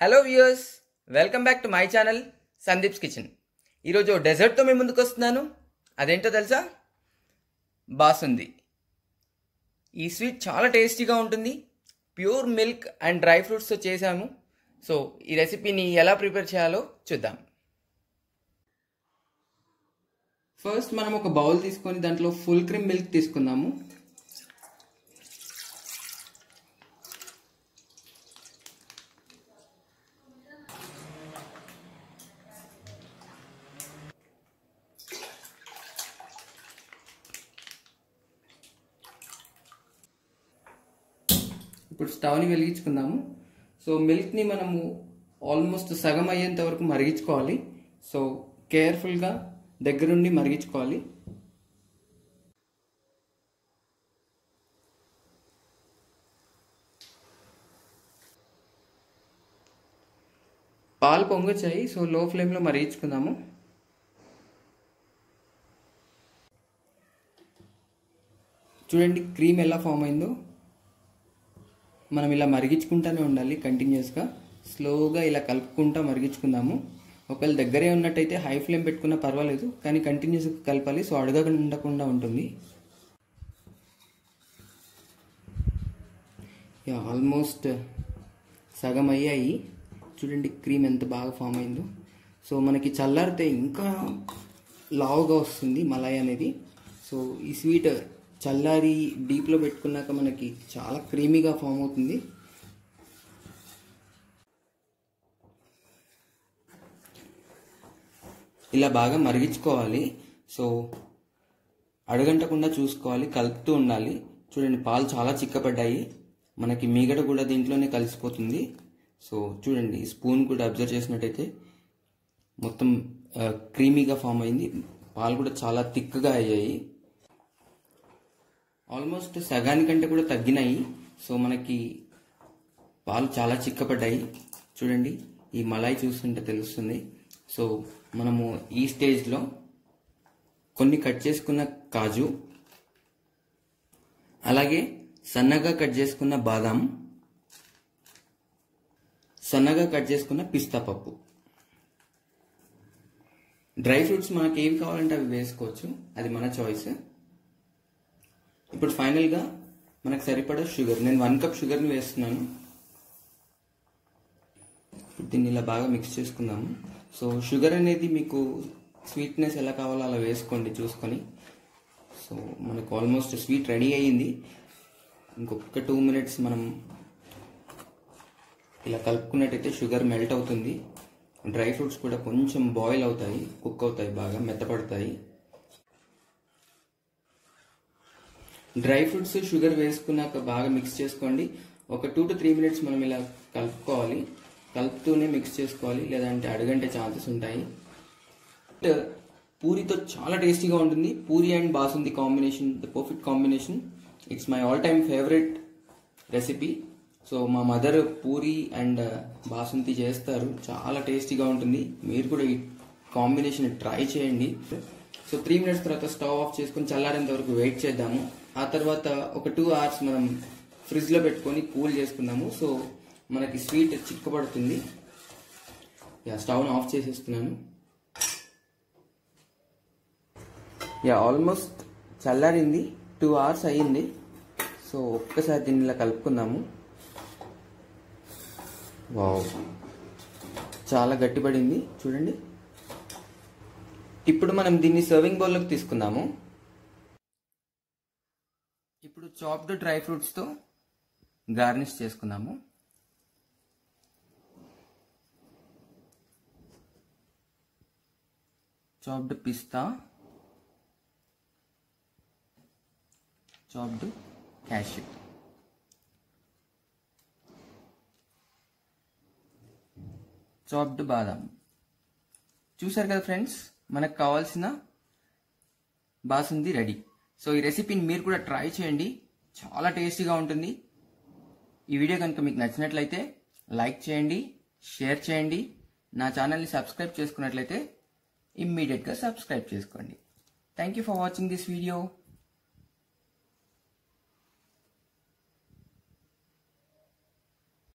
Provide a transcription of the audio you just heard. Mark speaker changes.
Speaker 1: hello viewers welcome back to my channel Sandeep's kitchen ఈరోజు డెజర్ట్తో మేము ముందుకు వస్తున్నాను అదేంటో తెలుసా బాసుంది ఈ స్వీట్ చాలా టేస్టీగా ఉంటుంది ప్యూర్ మిల్క్ అండ్ డ్రై ఫ్రూట్స్తో చేశాము సో ఈ రెసిపీని ఎలా ప్రిపేర్ చేయాలో చూద్దాం ఫస్ట్ మనం ఒక బౌల్ తీసుకొని దాంట్లో ఫుల్ క్రీమ్ మిల్క్ తీసుకుందాము ఇప్పుడు స్టవ్ని వెలిగించుకుందాము సో మిల్క్ని మనము ఆల్మోస్ట్ సగం అయ్యేంత వరకు మరిగించుకోవాలి సో కేర్ఫుల్గా దగ్గరుండి మరిగించుకోవాలి పాలు పొంగొచ్చాయి సో లో ఫ్లేమ్లో మరిగించుకుందాము చూడండి క్రీమ్ ఎలా ఫామ్ అయిందో మనం ఇలా మరిగించుకుంటూనే ఉండాలి కంటిన్యూస్గా స్లోగా ఇలా కలుపుకుంటా మరిగించుకుందాము ఒకవేళ దగ్గరే ఉన్నట్టయితే హై ఫ్లేమ్ పెట్టుకున్నా పర్వాలేదు కానీ కంటిన్యూస్గా కలపాలి సో అడగకుండా ఉండకుండా ఉంటుంది ఆల్మోస్ట్ సగం అయ్యాయి చూడండి క్రీమ్ ఎంత బాగా ఫామ్ అయిందో సో మనకి చల్లారితే ఇంకా లావుగా వస్తుంది మలాయ్ అనేది సో ఈ స్వీట్ చల్లారి డీప్లో పెట్టుకున్నాక మనకి చాలా క్రీమీగా ఫామ్ అవుతుంది ఇలా బాగా మరిగించుకోవాలి సో అడగంటకుండా చూసుకోవాలి కలుపుతూ ఉండాలి చూడండి పాలు చాలా చిక్కపడ్డాయి మనకి మీగడ కూడా దీంట్లోనే కలిసిపోతుంది సో చూడండి స్పూన్ కూడా అబ్జర్వ్ చేసినట్టయితే మొత్తం క్రీమీగా ఫామ్ అయింది పాలు కూడా చాలా థిక్గా అయ్యాయి ఆల్మోస్ట్ సగానికంటే కూడా తగ్గినాయి సో మనకి పాలు చాలా చిక్కపడ్డాయి చూడండి ఈ మలాయి చూస్తుంటే తెలుస్తుంది సో మనము ఈ స్టేజ్లో కొన్ని కట్ చేసుకున్న కాజు అలాగే సన్నగా కట్ చేసుకున్న బాదాం సన్నగా కట్ చేసుకున్న పిస్తా పప్పు డ్రై ఫ్రూట్స్ మనకి ఏవి కావాలంటే అవి వేసుకోవచ్చు అది మన చాయిస్ ఇప్పుడు ఫైనల్గా మనకు సరిపడా షుగర్ నేను వన్ కప్ షుగర్ని వేస్తున్నాను దీన్ని ఇలా బాగా మిక్స్ చేసుకుందాము సో షుగర్ అనేది మీకు స్వీట్నెస్ ఎలా కావాలో అలా వేసుకోండి చూసుకొని సో మనకు ఆల్మోస్ట్ స్వీట్ రెడీ అయ్యింది ఇంకొక టూ మినిట్స్ మనం ఇలా కలుపుకున్నట్టయితే షుగర్ మెల్ట్ అవుతుంది డ్రై ఫ్రూట్స్ కూడా కొంచెం బాయిల్ అవుతాయి కుక్ అవుతాయి బాగా మెత్తపడతాయి డ్రై ఫ్రూట్స్ షుగర్ వేసుకున్నాక బాగా మిక్స్ చేసుకోండి ఒక టూ టు త్రీ మినిట్స్ మనం ఇలా కలుపుకోవాలి కలుపుతూనే మిక్స్ చేసుకోవాలి లేదంటే అడగంటే ఛాన్సెస్ ఉంటాయి పూరితో చాలా టేస్టీగా ఉంటుంది puri and basundi combination the perfect combination it's my all time favourite recipe so మా మదర్ పూరి అండ్ బాసుంతి చేస్తారు చాలా టేస్టీగా ఉంటుంది మీరు కూడా ఈ కాంబినేషన్ ట్రై చేయండి సో త్రీ మినిట్స్ తర్వాత స్టవ్ ఆఫ్ చేసుకుని చల్లారేంత వరకు వెయిట్ చేద్దాము ఆ తర్వాత ఒక టూ అవర్స్ మనం ఫ్రిడ్జ్లో పెట్టుకొని కూల్ చేసుకుందాము సో మనకి స్వీట్ చిక్కబడుతుంది యా స్టవ్ను ఆఫ్ చేసేస్తున్నాను యా ఆల్మోస్ట్ చల్లారింది టూ అవర్స్ అయ్యింది సో ఒక్కసారి దీన్ని ఇలా కలుపుకుందాము వావ్ చాలా గట్టిపడింది చూడండి ఇప్పుడు మనం దీన్ని సర్వింగ్ బౌల్లోకి తీసుకుందాము ఇప్పుడు చాప్డ్ డ్రై ఫ్రూట్స్తో గార్నిష్ చేసుకుందాము chopped pista chopped cashew chopped badam చూసారు కదా ఫ్రెండ్స్ మనకు కావాల్సిన బాసుంది రెడీ సో ఈ రెసిపీని మీరు కూడా ట్రై చేయండి చాలా టేస్టీగా ఉంటుంది ఈ వీడియో కనుక మీకు నచ్చినట్లయితే లైక్ చేయండి షేర్ చేయండి నా ఛానల్ని సబ్స్క్రైబ్ చేసుకున్నట్లయితే ఇమ్మీడియట్గా సబ్స్క్రైబ్ చేసుకోండి thank you for watching this video